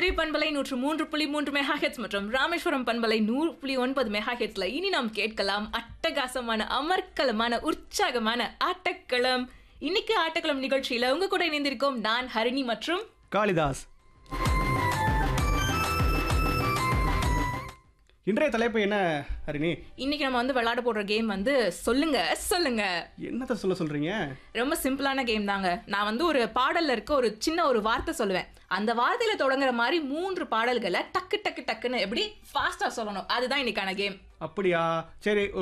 தருமபுரி பண்பலை நூற்று மூன்று புள்ளி மூன்று மெகா ஹெட்ஸ் மற்றும் ராமேஸ்வரம் பண்பலை நூறு புள்ளி ஒன்பது மெகா ஹெட்ஸ்ல இனி நாம் கேட்கலாம் அட்டகாசமான அமர்க்கலமான உற்சாகமான ஆட்டக்களம் இன்னைக்கு ஆட்டக்களம் நிகழ்ச்சியில உங்க கூட இணைந்திருக்கோம் நான் ஹரிணி மற்றும் காளிதாஸ் இன்றைய தலைப்பு என்ன ஹரிணி இன்னைக்கு நம்ம வந்து விளையாட போடுற கேம் வந்து சொல்லுங்க சொல்லுங்க என்னத்த சொல்ல சொல்றீங்க ரொம்ப சிம்பிளான கேம் தாங்க நான் வந்து ஒரு பாடல்ல இருக்க ஒரு சின்ன ஒரு வார்த்தை சொல்லுவேன் அந்த வார்த்தையில தொடங்குற மாதிரி மூன்று பாடல்களை டக்கு டக்கு டக்குன்னு எப்படி ஃபாஸ்டா சொல்லணும் அதுதான் இன்னைக்கான கேம் அப்படியா சரி